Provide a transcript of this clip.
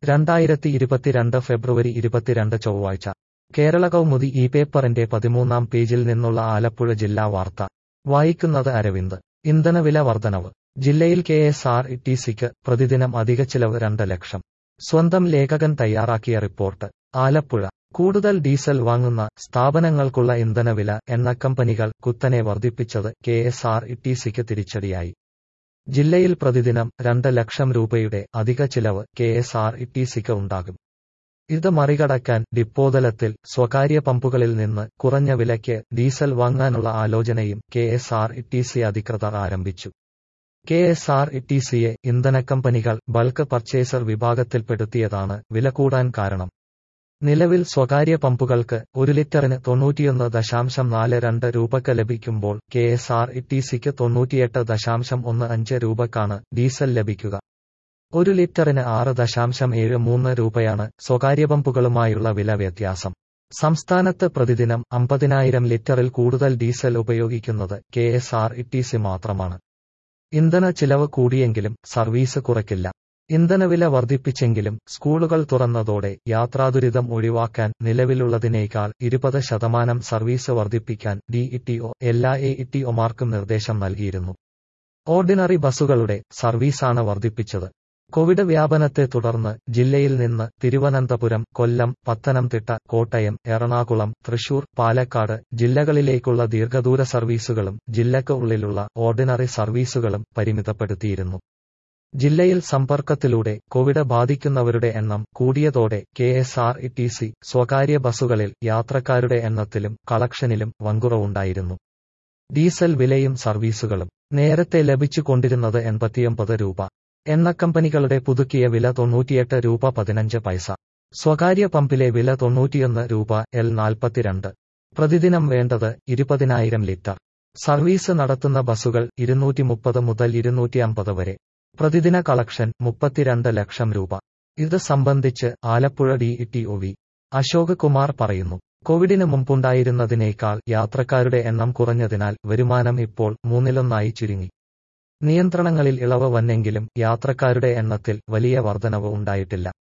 രണ്ടായിരത്തി ഇരുപത്തിരണ്ട് ഫെബ്രുവരി ഇരുപത്തിരണ്ട് ചൊവ്വാഴ്ച കേരള കൗമുദി ഈ പേപ്പറിന്റെ പതിമൂന്നാം പേജിൽ നിന്നുള്ള ആലപ്പുഴ ജില്ലാ വാർത്ത വായിക്കുന്നത് അരവിന്ദ് ഇന്ധനവില വർധനവ് ജില്ലയിൽ കെ എസ് ആർ ടി സിക്ക് പ്രതിദിനം അധിക ചിലവ് രണ്ട് ലക്ഷം സ്വന്തം ലേഖകൻ തയ്യാറാക്കിയ റിപ്പോർട്ട് ആലപ്പുഴ കൂടുതൽ ഡീസൽ വാങ്ങുന്ന സ്ഥാപനങ്ങൾക്കുള്ള ഇന്ധനവില എണ്ണക്കമ്പനികൾ കുത്തനെ വർദ്ധിപ്പിച്ചത് കെ എസ് ആർ ടി സിക്ക് തിരിച്ചടിയായി ജില്ലയിൽ പ്രതിദിനം രണ്ട് ലക്ഷം രൂപയുടെ അധിക ചിലവ് കെ എസ് ആർ ടി സിക്ക് ഉണ്ടാകും ഇത് മറികടക്കാൻ ഡിപ്പോതലത്തിൽ സ്വകാര്യ പമ്പുകളിൽ നിന്ന് കുറഞ്ഞ വിലയ്ക്ക് ഡീസൽ വാങ്ങാനുള്ള ആലോചനയും K S R T C അധികൃതർ ആരംഭിച്ചു കെ എസ് ആർ ടി സിയെ ഇന്ധനക്കമ്പനികൾ ബൾക്ക് പർച്ചേസർ വിഭാഗത്തിൽപ്പെടുത്തിയതാണ് വില കൂടാൻ കാരണം നിലവിൽ സ്വകാര്യ പമ്പുകൾക്ക് ഒരു ലിറ്ററിന് തൊണ്ണൂറ്റിയൊന്ന് ദശാംശം നാല് രണ്ട് രൂപക്ക് ലഭിക്കുമ്പോൾ കെ എസ് ആർ ടി സിക്ക് തൊണ്ണൂറ്റിയെട്ട് ദശാംശം ഒന്ന് അഞ്ച് രൂപക്കാണ് ഡീസൽ ലഭിക്കുക ഒരു ലിറ്ററിന് ആറ് ദശാംശം ഏഴ് മൂന്ന് രൂപയാണ് സ്വകാര്യ പമ്പുകളുമായുള്ള വില വ്യത്യാസം സംസ്ഥാനത്ത് പ്രതിദിനം അമ്പതിനായിരം ലിറ്ററിൽ കൂടുതൽ ഡീസൽ ഉപയോഗിക്കുന്നത് K S R T C മാത്രമാണ് ഇന്ധന ചിലവ് കൂടിയെങ്കിലും സർവീസ് കുറയ്ക്കില്ല ഇന്ധനവില വർദ്ധിപ്പിച്ചെങ്കിലും സ്കൂളുകൾ തുറന്നതോടെ യാത്രാദുരിതം ഒഴിവാക്കാൻ നിലവിലുള്ളതിനേക്കാൾ ഇരുപത് ശതമാനം സർവീസ് വർദ്ധിപ്പിക്കാൻ ഡിഇടിഒ എല്ലാ എ ഇടിഒമാർക്കും നിർദ്ദേശം നൽകിയിരുന്നു ഓർഡിനറി ബസ്സുകളുടെ സർവീസാണ് വർദ്ധിപ്പിച്ചത് കോവിഡ് വ്യാപനത്തെ തുടർന്ന് ജില്ലയിൽ നിന്ന് തിരുവനന്തപുരം കൊല്ലം പത്തനംതിട്ട കോട്ടയം എറണാകുളം തൃശൂർ പാലക്കാട് ജില്ലകളിലേക്കുള്ള ദീർഘദൂര സർവീസുകളും ജില്ലക്ക് ഉള്ളിലുള്ള ഓർഡിനറി സർവീസുകളും പരിമിതപ്പെടുത്തിയിരുന്നു ജില്ലയിൽ സമ്പർക്കത്തിലൂടെ കോവിഡ് ബാധിക്കുന്നവരുടെ എണ്ണം കൂടിയതോടെ K S R T C സ്വകാര്യ ബസ്സുകളിൽ യാത്രക്കാരുടെ എണ്ണത്തിലും കളക്ഷനിലും വൻകുറവുണ്ടായിരുന്നു ഡീസൽ വിലയും സർവീസുകളും നേരത്തെ ലഭിച്ചുകൊണ്ടിരുന്നത് എൺപത്തിയൊമ്പത് രൂപ എണ്ണക്കമ്പനികളുടെ പുതുക്കിയ വില തൊണ്ണൂറ്റിയെട്ട് രൂപ പതിനഞ്ച് പൈസ സ്വകാര്യ പമ്പിലെ വില തൊണ്ണൂറ്റിയൊന്ന് രൂപ എൽ നാൽപ്പത്തിരണ്ട് പ്രതിദിനം വേണ്ടത് ഇരുപതിനായിരം ലിറ്റർ സർവീസ് നടത്തുന്ന ബസ്സുകൾ ഇരുന്നൂറ്റി മുപ്പത് മുതൽ ഇരുന്നൂറ്റി അമ്പത് വരെ പ്രതിദിന കളക്ഷൻ മുപ്പത്തിരണ്ട് ലക്ഷം രൂപ ഇത് സംബന്ധിച്ച് Alappuzha D T O V Ashok Kumar പറയുന്നു കോവിഡിന് മുമ്പുണ്ടായിരുന്നതിനേക്കാൾ യാത്രക്കാരുടെ എണ്ണം കുറഞ്ഞതിനാൽ വരുമാനം ഇപ്പോൾ മൂന്നിലൊന്നായി ചുരുങ്ങി നിയന്ത്രണങ്ങളിൽ ഇളവ് വന്നെങ്കിലും യാത്രക്കാരുടെ എണ്ണത്തിൽ വലിയ വർധനവ് ഉണ്ടായിട്ടില്ല